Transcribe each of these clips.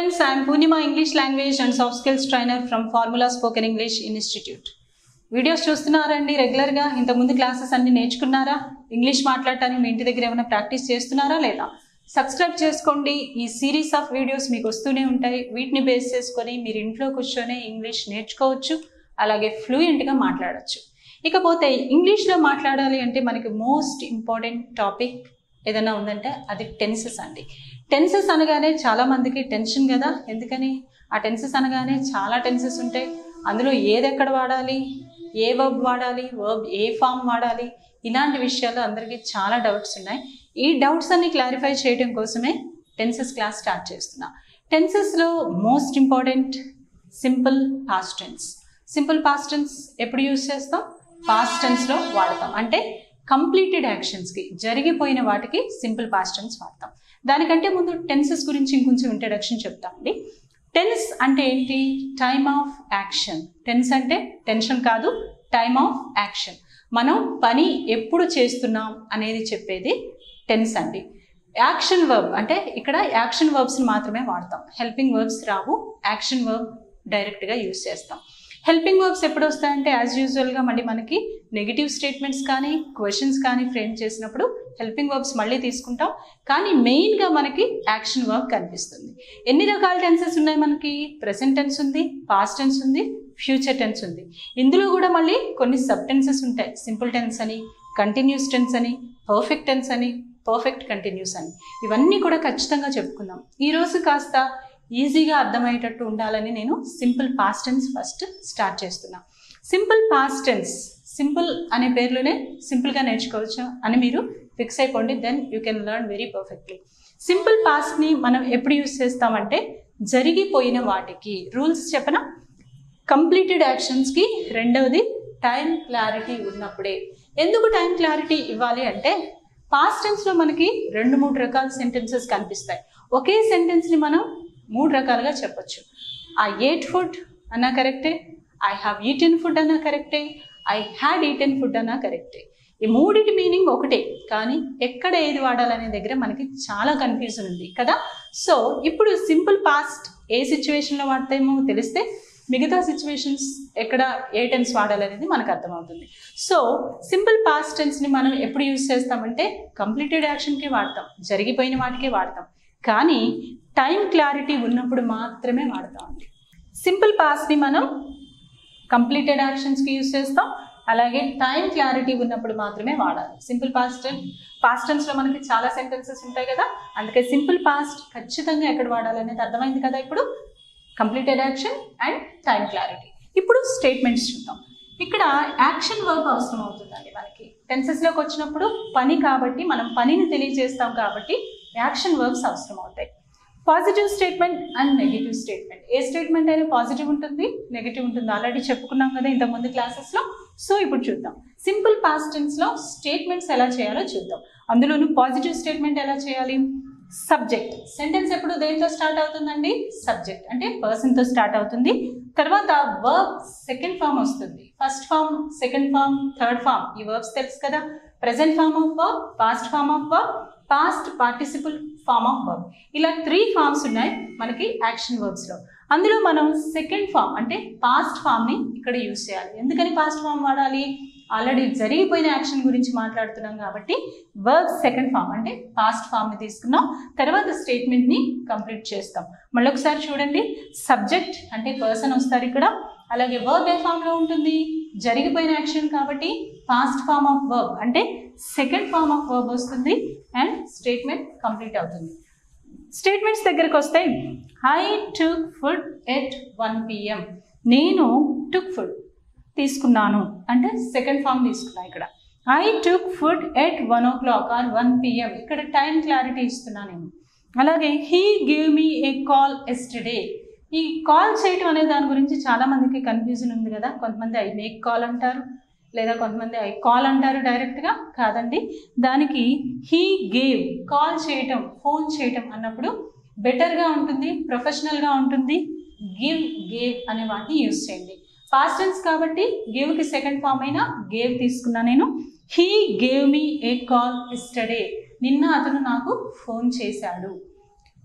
friends, I am Purnima English Language and Soft Skills Trainer from Formula Spoken English Institute. Videos చూస్తున్నారండి రెగ్యులర్గా ఇంతకుముందు classes అన్ని నేర్చుకున్నారా English మాట్లాడటానికి మీ ఇంటి దగ్గర ఏమైనా ప్రాక్టీస్ చేస్తున్నారా లేదా సబ్స్క్రైబ్ చేసుకోండి ఈ సిరీస్ ఆఫ్ వీడియోస్ మీకు వస్తూనే ఉంటాయి వీటిని బేస్ చేసుకొని మీరు ఇంట్లో కూర్చొని ఇంగ్లీష్ నేర్చుకోవచ్చు అలాగే ఫ్లూయెంట్గా మాట్లాడచ్చు ఇకపోతే ఇంగ్లీష్లో మాట్లాడాలి అంటే మనకి మోస్ట్ ఇంపార్టెంట్ టాపిక్ ఏదైనా ఉందంటే అది టెన్సెస్ అండి టెన్సెస్ అనగానే చాలా మందికి టెన్షన్ కదా ఎందుకని ఆ టెన్సెస్ అనగానే చాలా టెన్సెస్ ఉంటాయి అందులో ఏది ఎక్కడ వాడాలి ఏ వర్బ్ వాడాలి వర్బ్ ఏ ఫామ్ వాడాలి ఇలాంటి విషయాలు అందరికీ చాలా డౌట్స్ ఉన్నాయి ఈ డౌట్స్ అన్ని క్లారిఫై చేయడం కోసమే టెన్సెస్ క్లాస్ స్టార్ట్ చేస్తున్నా టెన్సెస్లో most important simple past tense simple past tense ఎప్పుడు యూజ్ చేస్తాం పాస్ట్ టెన్స్లో వాడతాం అంటే కంప్లీటెడ్ యాక్షన్స్కి జరిగిపోయిన వాటికి సింపుల్ పాస్ట్ టెన్స్ వాడతాం దానికంటే ముందు టెన్సెస్ గురించి ఇంకొంచెం ఇంట్రడక్షన్ చెప్తామండి టెన్స్ అంటే ఏంటి టైమ్ ఆఫ్ యాక్షన్ టెన్స్ అంటే టెన్షన్ కాదు టైమ్ ఆఫ్ యాక్షన్ మనం పని ఎప్పుడు చేస్తున్నాం అనేది చెప్పేది టెన్స్ అండి యాక్షన్ వర్బ్ అంటే ఇక్కడ యాక్షన్ వర్బ్స్ని మాత్రమే వాడతాం హెల్పింగ్ వర్బ్స్ రావు యాక్షన్ వర్బ్ డైరెక్ట్గా యూస్ చేస్తాం హెల్పింగ్ వర్బ్స్ ఎప్పుడు వస్తాయంటే యాజ్ యూజువల్గా మళ్ళీ మనకి నెగిటివ్ స్టేట్మెంట్స్ కానీ క్వశ్చన్స్ కానీ ఫ్రేమ్ చేసినప్పుడు హెల్పింగ్ వర్బ్స్ మళ్ళీ తీసుకుంటాం కానీ మెయిన్గా మనకి యాక్షన్ వర్బ్ కనిపిస్తుంది ఎన్ని రకాల టెన్సెస్ ఉన్నాయి మనకి ప్రెసెంట్ టెన్స్ ఉంది పాస్ట్ టెన్స్ ఉంది ఫ్యూచర్ టెన్స్ ఉంది ఇందులో కూడా మళ్ళీ కొన్ని సబ్ టెన్సెస్ ఉంటాయి సింపుల్ టెన్స్ అని కంటిన్యూస్ టెన్స్ అని పర్ఫెక్ట్ టెన్స్ అని పర్ఫెక్ట్ కంటిన్యూస్ అని ఇవన్నీ కూడా ఖచ్చితంగా చెప్పుకుందాం ఈరోజు కాస్త ఈజీగా అర్థమయ్యేటట్టు ఉండాలని నేను simple past tense first start చేస్తున్నా సింపుల్ పాస్ట్ టెన్స్ సింపుల్ అనే పేర్లోనే సింపుల్గా నేర్చుకోవచ్చు అని మీరు ఫిక్స్ అయిపోండి then you can learn very perfectly simple పాస్ట్ని మనం ఎప్పుడు యూస్ చేస్తామంటే జరిగిపోయిన వాటికి రూల్స్ చెప్పన కంప్లీటెడ్ యాక్షన్స్కి రెండవది టైం క్లారిటీ ఉన్నప్పుడే ఎందుకు టైం క్లారిటీ ఇవ్వాలి అంటే పాస్ట్ టెన్స్లో మనకి రెండు మూడు రకాల సెంటెన్సెస్ కనిపిస్తాయి ఒకే సెంటెన్స్ని మనం మూడు రకాలుగా చెప్పొచ్చు ఐ ఏట్ ఫుడ్ అన్నా కరెక్టే ఐ హ్యావ్ ఈటెన్ ఫుడ్ అన్నా కరెక్టే ఐ హ్యాడ్ ఈటెన్ ఫుడ్ అన్నా కరెక్టే ఈ మూడింటి మీనింగ్ ఒకటే కానీ ఎక్కడ ఏది వాడాలనే దగ్గర మనకి చాలా కన్ఫ్యూజన్ ఉంది కదా సో ఇప్పుడు సింపుల్ పాస్ట్ ఏ సిచ్యువేషన్లో వాడతామో తెలిస్తే మిగతా సిచ్యువేషన్స్ ఎక్కడ ఏ టెన్స్ వాడాలనేది మనకు అర్థమవుతుంది సో సింపుల్ పాస్ట్ టెన్స్ని మనం ఎప్పుడు యూజ్ చేస్తామంటే కంప్లీటెడ్ యాక్షన్కే వాడతాం జరిగిపోయిన వాటికే వాడతాం కానీ టైం క్లారిటీ ఉన్నప్పుడు మాత్రమే వాడతామండి సింపుల్ పాస్ట్ని మనం కంప్లీటెడ్ యాక్షన్స్కి యూజ్ చేస్తాం అలాగే టైం క్లారిటీ ఉన్నప్పుడు మాత్రమే వాడాలి సింపుల్ పాస్ట్ పాస్ట్ టెన్స్లో మనకి చాలా సెంటెన్సెస్ ఉంటాయి కదా అందుకే సింపుల్ పాస్ట్ ఖచ్చితంగా ఎక్కడ వాడాలనేది అర్థమైంది కదా ఇప్పుడు completed action and time clarity ఇప్పుడు స్టేట్మెంట్స్ చూద్దాం ఇక్కడ యాక్షన్ వర్క్ అవసరం అవుతుందండి మనకి టెన్సెస్లోకి వచ్చినప్పుడు పని కాబట్టి మనం పనిని తెలియజేస్తాం కాబట్టి యాక్షన్ వర్బ్స్ అవసరం అవుతాయి positive statement and negative statement ఏ స్టేట్మెంట్ అయినా పాజిటివ్ ఉంటుంది నెగిటివ్ ఉంటుంది ఆల్రెడీ చెప్పుకున్నాం కదా ఇంతకుముందు క్లాసెస్లో సో ఇప్పుడు చూద్దాం సింపుల్ పాస్ట్ టెన్స్లో స్టేట్మెంట్స్ ఎలా చేయాలో చూద్దాం అందులోనూ పాజిటివ్ స్టేట్మెంట్ ఎలా చేయాలి సబ్జెక్ట్ సెంటెన్స్ ఎప్పుడు దేంతో స్టార్ట్ అవుతుందండి సబ్జెక్ట్ అంటే పర్సన్తో స్టార్ట్ అవుతుంది తర్వాత వర్బ్ సెకండ్ ఫామ్ వస్తుంది first form second form third form ఈ వర్బ్స్ తెలుసు కదా present form of verb past form of verb past participle form of verb ఇలా త్రీ ఫామ్స్ ఉన్నాయి మనకి యాక్షన్ వర్బ్స్లో అందులో మనం సెకండ్ ఫామ్ అంటే పాస్ట్ ఫామ్ని ఇక్కడ యూజ్ చేయాలి ఎందుకని పాస్ట్ ఫామ్ వాడాలి ఆల్రెడీ జరిగిపోయిన యాక్షన్ గురించి మాట్లాడుతున్నాం కాబట్టి వర్బ్ సెకండ్ ఫామ్ అంటే పాస్ట్ ఫామ్ని తీసుకున్నాం తర్వాత స్టేట్మెంట్ని కంప్లీట్ చేస్తాం మళ్ళీ ఒకసారి చూడండి సబ్జెక్ట్ అంటే పర్సన్ వస్తారు ఇక్కడ అలాగే వర్బ్ ఏ ఫామ్లో ఉంటుంది జరిగిపోయిన యాక్షన్ కాబట్టి పాస్ట్ ఫామ్ ఆఫ్ వర్బ్ అంటే సెకండ్ ఫామ్ ఆఫ్ వర్బ్ వస్తుంది అండ్ స్టేట్మెంట్ కంప్లీట్ అవుతుంది స్టేట్మెంట్స్ దగ్గరకు వస్తే I took food at one PM నేను టుక్ ఫుడ్ తీసుకున్నాను అంటే సెకండ్ ఫామ్ తీసుకున్నా ఇక్కడ I took food at one o'clock or one PM ఇక్కడ టైం క్లారిటీ ఇస్తున్నా నేను అలాగే he give me a call yesterday ఈ కాల్ చేయటం అనే దాని గురించి చాలా మందికి కన్ఫ్యూజన్ ఉంది కదా కొంతమంది ఐ మేక్ కాల్ అంటారు లేదా కొంతమంది ఐ కాల్ అంటారు డైరెక్ట్గా కాదండి దానికి హీ గేవ్ కాల్ చేయటం ఫోన్ చేయటం అన్నప్పుడు బెటర్గా ఉంటుంది ప్రొఫెషనల్గా ఉంటుంది గివ్ గేవ్ అనే వాటిని యూజ్ చేయండి పాస్ట్ టెన్స్ కాబట్టి గివ్కి సెకండ్ ఫామ్ అయినా గేవ్ తీసుకున్నా నేను he gave me a call yesterday నిన్న అతను నాకు ఫోన్ చేశాడు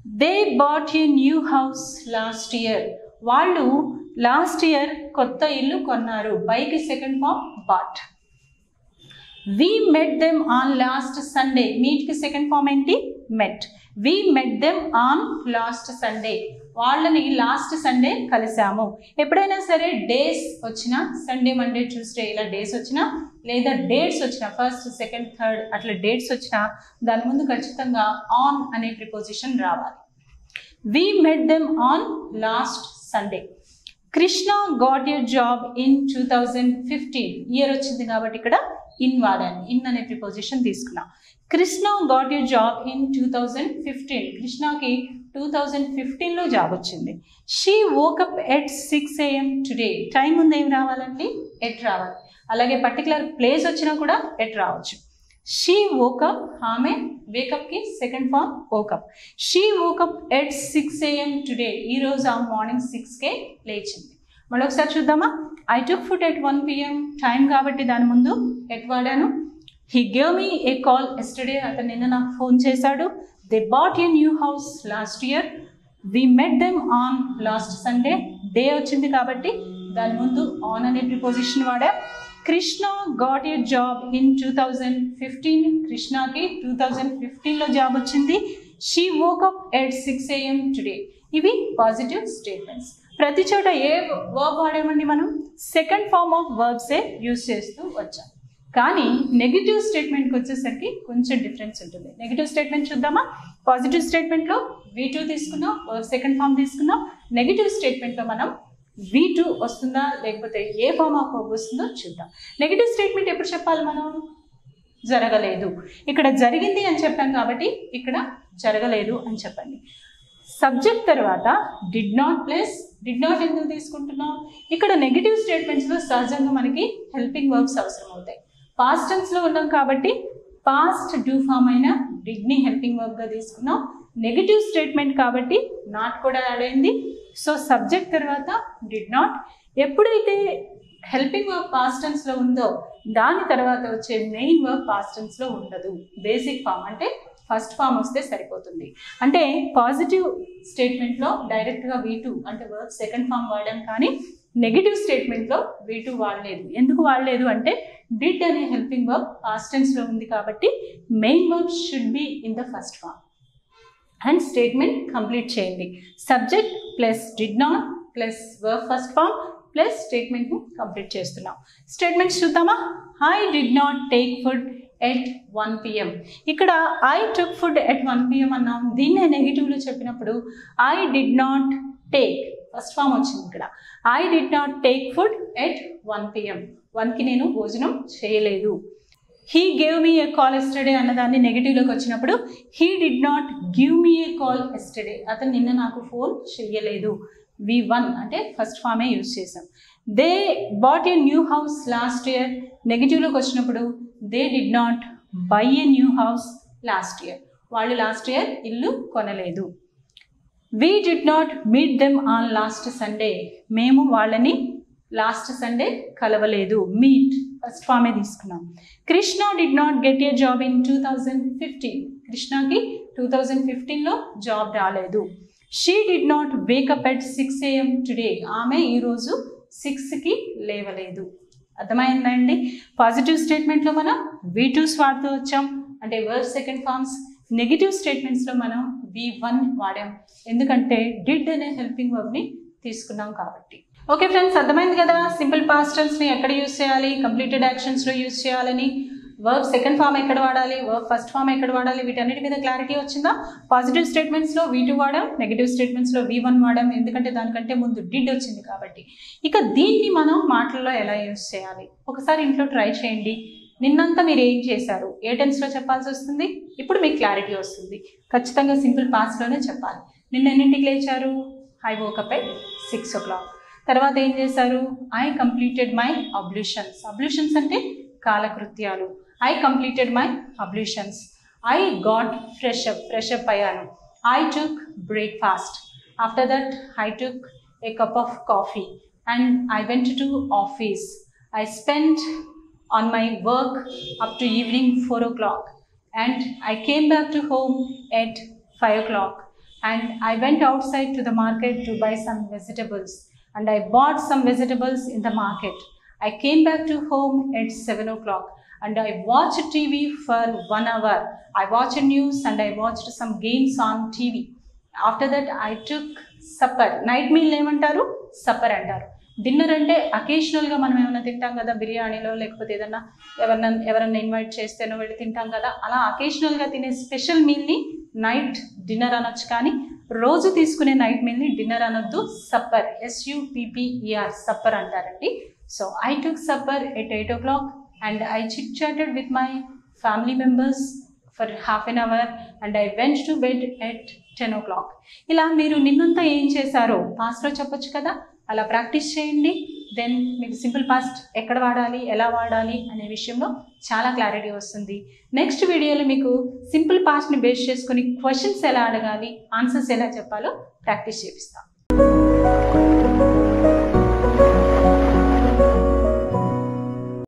they bought a new house last year వాళ్ళు లాస్ట్ ఇయర్ కొత్త ఇల్లు కొన్నారు బైక్ second form bought we met them on last Sunday మీట్కి సెకండ్ ఫామ్ ఏంటి met we met them on last Sunday వాళ్ళని లాస్ట్ సండే కలిసాము ఎప్పుడైనా సరే డేస్ వచ్చినా సండే మండే ట్యూస్డే ఇలా డేస్ వచ్చినా లేదా డేట్స్ వచ్చినా ఫస్ట్ సెకండ్ థర్డ్ అట్లా డేట్స్ వచ్చినా దాని ముందు ఖచ్చితంగా ఆన్ అనే ప్రిపోజిషన్ రావాలి we met them on last Sunday Krishna got a job in two thousand fifteen year వచ్చింది కాబట్టి ఇక్కడ ఇన్ వాడాను ఇన్ అనే ప్రిపోజిషన్ తీసుకున్నా Krishna got a job in two thousand fifteen కృష్ణకి టూ థౌజండ్ ఫిఫ్టీన్లో జాబ్ వచ్చింది she woke up at six AM today time ముందు ఏం రావాలండి ఎట్ రావాలి అలాగే పర్టికులర్ ప్లేస్ వచ్చినా కూడా ఎట్ రావచ్చు షీ వోకప్ ఆమె వేకప్కి second form woke up she woke up at six AM today ఈరోజు ఆ మార్నింగ్ సిక్స్కే లేచింది మళ్ళీ ఒకసారి చూద్దామా I took food at one PM time కాబట్టి దాని ముందు ఎట్ వాడాను he gave me a call yesterday అతను నిన్న నాకు ఫోన్ చేశాడు they bought a new house last year we met them on last Sunday day వచ్చింది కాబట్టి దాని ముందు ఆన్ అనే ప్రిపోజిషన్ వాడా Krishna got A job in two thousand fifteen కృష్ణకి టూ థౌజండ్ ఫిఫ్టీన్లో జాబ్ వచ్చింది she woke up at six AM today ఇవి పాజిటివ్ స్టేట్మెంట్స్ ప్రతి చోట ఏ వర్బ్ వాడామండి మనం సెకండ్ ఫార్మ్ ఆఫ్ వర్బ్సే యూజ్ చేస్తూ వచ్చాం కానీ నెగిటివ్ స్టేట్మెంట్కి వచ్చేసరికి కొంచెం డిఫరెన్స్ ఉంటుంది నెగిటివ్ స్టేట్మెంట్ చూద్దామా పాజిటివ్ స్టేట్మెంట్లో వీ టూ తీసుకున్నాం సెకండ్ ఫామ్ తీసుకున్నాం నెగిటివ్ స్టేట్మెంట్లో మనం వీ టూ వస్తుందా లేకపోతే ఏ ఫామ్ ఆఫ్ వర్బ్ వస్తుందో చూద్దాం నెగిటివ్ స్టేట్మెంట్ ఎప్పుడు చెప్పాలి మనం జరగలేదు ఇక్కడ జరిగింది అని చెప్పాం కాబట్టి ఇక్కడ జరగలేదు అని చెప్పండి సబ్జెక్ట్ తర్వాత did not plus did not ఎందుకు తీసుకుంటున్నాం ఇక్కడ నెగిటివ్ స్టేట్మెంట్స్లో సహజంగా మనకి హెల్పింగ్ వర్బ్స్ అవసరం అవుతాయి పాస్ట్ టెన్స్లో ఉన్నాం కాబట్టి పాస్ట్ డూ ఫామ్ అయిన డిడ్ని హెల్పింగ్ వర్బ్గా తీసుకున్నాం నెగిటివ్ స్టేట్మెంట్ కాబట్టి నాట్ కూడా యాడ్ అయింది సో సబ్జెక్ట్ తర్వాత డిడ్ నాట్ ఎప్పుడైతే హెల్పింగ్ వర్బ్ పాస్ట్ టెన్స్లో ఉందో దాని తర్వాత వచ్చే మెయిన్ వర్బ్ పాస్ట్ టెన్స్లో ఉండదు బేసిక్ ఫామ్ అంటే ఫస్ట్ ఫామ్ వస్తే సరిపోతుంది అంటే పాజిటివ్ స్టేట్మెంట్లో డైరెక్ట్గా వీ టూ అంటే వర్బ్ సెకండ్ ఫామ్ వాడాం కానీ నెగిటివ్ స్టేట్మెంట్లో వీ టూ వాడలేదు ఎందుకు వాడలేదు అంటే డిడ్ అనే హెల్పింగ్ వర్బ్ పాస్ట్ టెన్స్లో ఉంది కాబట్టి main verb should be in the first form and statement complete చేయండి subject plus did not plus verb first form plus స్టేట్మెంట్ని కంప్లీట్ చేస్తున్నాం స్టేట్మెంట్స్ చూద్దామా I did not take food at one PM ఇక్కడ I took food at one PM అన్నాం దీన్నే నెగిటివ్లో చెప్పినప్పుడు I did not take first form వచ్చింది ఇక్కడ I did not take food at one PM వన్కి నేను భోజనం చేయలేదు he gave me a call yesterday అన్నదాన్ని నెగిటివ్లోకి వచ్చినప్పుడు he did not give me a call yesterday అతను నిన్న నాకు ఫోన్ చెయ్యలేదు వి వన్ అంటే ఫస్ట్ ఫామే యూజ్ చేసాం they bought a new house last year నెగిటివ్లోకి వచ్చినప్పుడు they did not buy a new house last year వాళ్ళు లాస్ట్ ఇయర్ ఇల్లు కొనలేదు we did not meet them on last Sunday మేము వాళ్ళని లాస్ట్ సండే కలవలేదు మీట్ ఫస్ట్ ఫామే తీసుకున్నాం Krishna did not get a job in two thousand fifteen కృష్ణకి two thousand ఫిఫ్టీన్లో జాబ్ రాలేదు she did not wake up at six AM today ఆమె ఈరోజు సిక్స్కి లేవలేదు అర్థమైందండి పాజిటివ్ స్టేట్మెంట్లో మనం వీ టూస్ వాడుతూ వచ్చాం అంటే వర్డ్ సెకండ్ ఫార్మ్స్ నెగిటివ్ స్టేట్మెంట్స్లో మనం వి వన్ వాడాం ఎందుకంటే డిడ్ అనే హెల్పింగ్ వర్బ్ని తీసుకున్నాం కాబట్టి ఓకే ఫ్రెండ్స్ అర్థమైంది కదా సింపుల్ పాస్ట్ టెన్స్ని ఎక్కడ యూస్ చేయాలి కంప్లీటెడ్ యాక్షన్స్లో యూస్ చేయాలని వర్బ్ సెకండ్ ఫామ్ ఎక్కడ వాడాలి వర్బ్ ఫస్ట్ ఫామ్ ఎక్కడ వాడాలి వీటన్నిటి మీద క్లారిటీ వచ్చిందా పాజిటివ్ స్టేట్మెంట్స్లో వీ టూ వాడాం నెగిటివ్ స్టేట్మెంట్స్లో వీ వన్ వాడాం ఎందుకంటే దానికంటే ముందు డిడ్ వచ్చింది కాబట్టి ఇక దీన్ని మనం మాటల్లో ఎలా యూస్ చేయాలి ఒకసారి ఇంట్లో ట్రై చేయండి నిన్నంతా మీరు ఏం చేశారు ఏ టెన్స్లో చెప్పాల్సి వస్తుంది ఇప్పుడు మీకు క్లారిటీ వస్తుంది ఖచ్చితంగా సింపుల్ పాస్ట్లోనే చెప్పాలి నిన్న ఎన్నింటికి లేచారు I woke up at six o'clock తర్వాత ఏం చేశారు I completed my ablutions ablutions అంటే కాలకృత్యాలు I completed my ablutions I got fresh up fresh up అయ్యాను I took breakfast after that I took a cup of coffee and I went to office I spend on my work up to evening 4 o'clock and I came back to home at 5 o'clock and I went outside to the market to buy some vegetables and I bought some vegetables in the market. I came back to home at 7 o'clock and I watched TV for one hour. I watched news and I watched some games on TV. After that, I took supper. Night meal ఏమంటారు supper అంటారు dinner అంటే అకేషనల్గా మనం ఏమైనా తింటాం కదా బిర్యానీలో లేకపోతే ఏదన్నా ఎవరన్నా ఎవరన్నా ఇన్వైట్ చేస్తేనో వెళ్ళి తింటాం కదా అలా అకేషనల్గా తినే స్పెషల్ మీల్ని నైట్ డిన్నర్ అనొచ్చు కానీ రోజు తీసుకునే నైట్ మీల్ని డిన్నర్ అనొద్దు సప్పర్ ఎస్యూపిపిఈఆర్ సప్పర్ అంటారండి so I took supper at eight o'clock and I chit chatted with my family members for half an hour and I went to bed at ten o'clock ఇలా మీరు నిన్నంతా ఏం చేశారో పాస్ట్లో చెప్పొచ్చు కదా అలా ప్రాక్టీస్ చేయండి దెన్ మీకు సింపుల్ పాస్ట్ ఎక్కడ వాడాలి ఎలా వాడాలి అనే విషయంలో చాలా క్లారిటీ వస్తుంది నెక్స్ట్ వీడియోలో మీకు సింపుల్ పాస్ట్ని బేస్ చేసుకొని క్వశ్చన్స్ ఎలా అడగాలి ఆన్సర్స్ ఎలా చెప్పాలో ప్రాక్టీస్ చేపిస్తాం